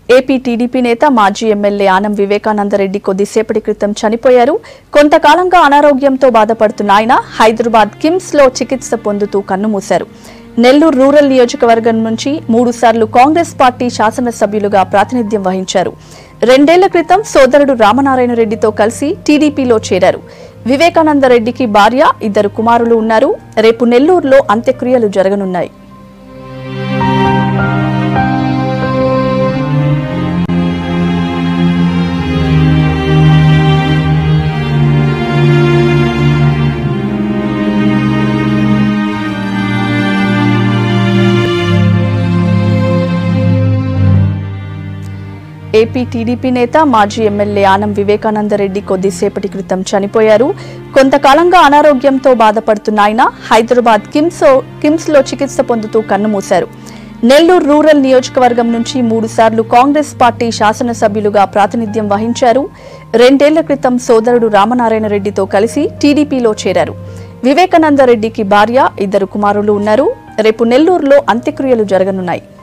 AP TDP నేత మాజీ MLA Anam Vivekananda Reddy కొద్దిసేపటి క్రితం చనిపోయారు కొంతకాలంగా అనారోగ్యంతో బాధపడుతున్న ఆయన హైదరాబాద్ కిమ్స్ లో చికిత్స పొందుతూ కన్నుమూశారు నెల్లూరు రూరల్ నియోజకవర్గం నుంచి మూడుసార్లు కాంగ్రెస్ పార్టీ శాసనసభ్యులుగా ప్రాతినిధ్యం వహించారు రెండేళ్ల క్రితం సోదరుడు రామనారాయణ రెడ్డితో కలిసి టీడీపీలో చేరారు వివేకానందరెడ్డికి భార్య ఇద్దరు కుమారులు ఉన్నారు రేపు నెల్లూరులో అంత్యక్రియలు జరగనున్నాయి ఏపీ టీడీపీ నేత మాజీ ఎమ్మెల్యే ఆనం వివేకానందరెడ్డి కొద్దిసేపటి క్రితం చనిపోయారు కొంతకాలంగా అనారోగ్యంతో బాధపడుతున్న ఆయన హైదరాబాద్ కిమ్స్ కిమ్స్ లో చికిత్స పొందుతూ కన్నుమూశారు నెల్లూరు రూరల్ నియోజకవర్గం నుంచి మూడుసార్లు కాంగ్రెస్ పార్టీ శాసనసభ్యులుగా ప్రాతినిధ్యం వహించారు రెండేళ్ల క్రితం సోదరుడు రామనారాయణ రెడ్డితో కలిసి టీడీపీలో చేరారు వివేకానందరెడ్డికి భార్య ఇద్దరు కుమారులు ఉన్నారు రేపు నెల్లూరులో అంత్యక్రియలు జరగనున్నాయి